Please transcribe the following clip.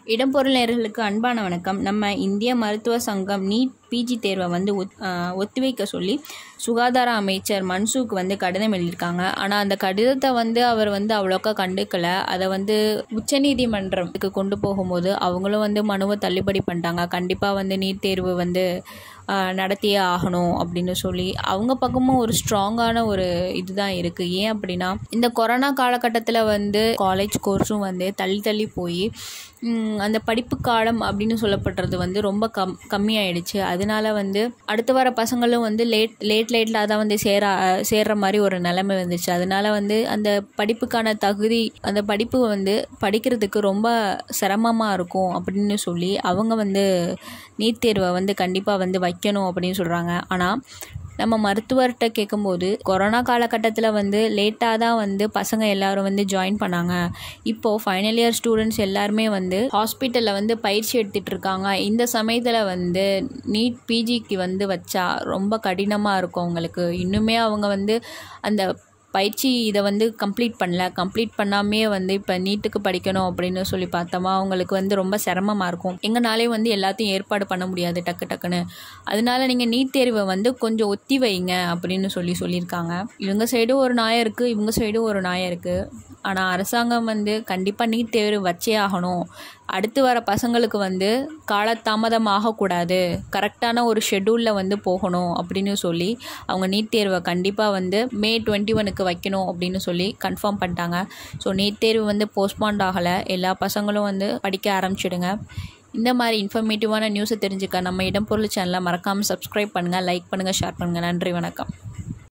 இடம்பொருள் நேயர்களுக்கு அன்பான வணக்கம் நம்ம இந்திய மருத்துவ சங்கம் நீட் பிஜி தேர்வை வந்து ஒத் ஆஹ் ஒத்திவைக்க சொல்லி சுகாதார அமைச்சர் மன்சூக் வந்து கடிதம் எழுதியிருக்காங்க ஆனால் அந்த கடிதத்தை வந்து அவர் வந்து அவ்வளோக்கா கண்டுக்கல அதை வந்து உச்சநீதிமன்றத்துக்கு கொண்டு போகும்போது அவங்களும் வந்து மனுவை தள்ளுபடி பண்ணிட்டாங்க கண்டிப்பாக வந்து நீட் தேர்வு வந்து ஆஹ் நடத்தியே ஆகணும் அப்படின்னு சொல்லி அவங்க பக்கமும் ஒரு ஸ்ட்ராங்கான ஒரு இதுதான் இருக்குது ஏன் அப்படின்னா இந்த கொரோனா காலகட்டத்தில் வந்து காலேஜ் கோர்ஸும் வந்து தள்ளி தள்ளி போய் ம், அந்த படிப்பு காலம் அப்படின்னு சொல்லப்படுறது வந்து ரொம்ப கம் கம்மியாயிடுச்சு அதனால வந்து அடுத்து வர பசங்களும் வந்து லேட் லேட் லேட்டில் தான் வந்து சேர சேர்ற மாதிரி ஒரு நிலைமை வந்துச்சு அதனால வந்து அந்த படிப்புக்கான தகுதி அந்த படிப்பு வந்து படிக்கிறதுக்கு ரொம்ப சிரமமாக இருக்கும் அப்படின்னு சொல்லி அவங்க வந்து நீட் தேர்வை வந்து கண்டிப்பாக வந்து வைக்கணும் அப்படின்னு சொல்கிறாங்க ஆனால் நம்ம மருத்துவர்கிட்ட கேட்கும்போது கொரோனா காலகட்டத்தில் வந்து லேட்டாக தான் வந்து பசங்க எல்லாரும் வந்து ஜாயின் பண்ணாங்க இப்போது ஃபைனல் இயர் ஸ்டூடெண்ட்ஸ் எல்லாருமே வந்து ஹாஸ்பிட்டலில் வந்து பயிற்சி எடுத்துகிட்டு இருக்காங்க இந்த சமயத்தில் வந்து நீட் பிஜிக்கு வந்து வச்சா ரொம்ப கடினமாக இருக்கும் அவங்களுக்கு இன்னுமே அவங்க வந்து அந்த பயிற்சி இதை வந்து கம்ப்ளீட் பண்ணல கம்ப்ளீட் பண்ணாமே வந்து இப்போ நீட்டுக்கு படிக்கணும் அப்படின்னு சொல்லி பார்த்தோமா அவங்களுக்கு வந்து ரொம்ப சிரமமாக இருக்கும் எங்கனாலே வந்து எல்லாத்தையும் ஏற்பாடு பண்ண முடியாது டக்கு டக்குன்னு அதனால நீங்கள் நீட் தேர்வை வந்து கொஞ்சம் ஒத்தி வைங்க அப்படின்னு சொல்லி சொல்லியிருக்காங்க இவங்க சைடும் ஒரு நியாயம் இருக்குது இவங்க சைடும் ஒரு நியாயம் இருக்குது ஆனால் அரசாங்கம் வந்து கண்டிப்பாக நீட் தேர்வு வச்சே ஆகணும் அடுத்து வர பசங்களுக்கு வந்து காலதாமதம் ஆகக்கூடாது கரெக்டான ஒரு ஷெட்யூலில் வந்து போகணும் அப்படின்னு சொல்லி அவங்க நீட் தேர்வை கண்டிப்பாக வந்து மே டுவெண்ட்டி ஒனுக்கு வைக்கணும் அப்படின்னு சொல்லி கன்ஃபார்ம் பண்ணிட்டாங்க ஸோ நீட் தேர்வு வந்து போஸ்ட்பாண்ட் ஆகலை எல்லா பசங்களும் வந்து படிக்க ஆரம்பிச்சிடுங்க இந்த மாதிரி இன்ஃபர்மேட்டிவான நியூஸை தெரிஞ்சுக்க நம்ம இடம்பொருள் சேனலை மறக்காமல் சப்ஸ்கிரைப் பண்ணுங்கள் லைக் பண்ணுங்கள் ஷேர் பண்ணுங்கள் நன்றி வணக்கம்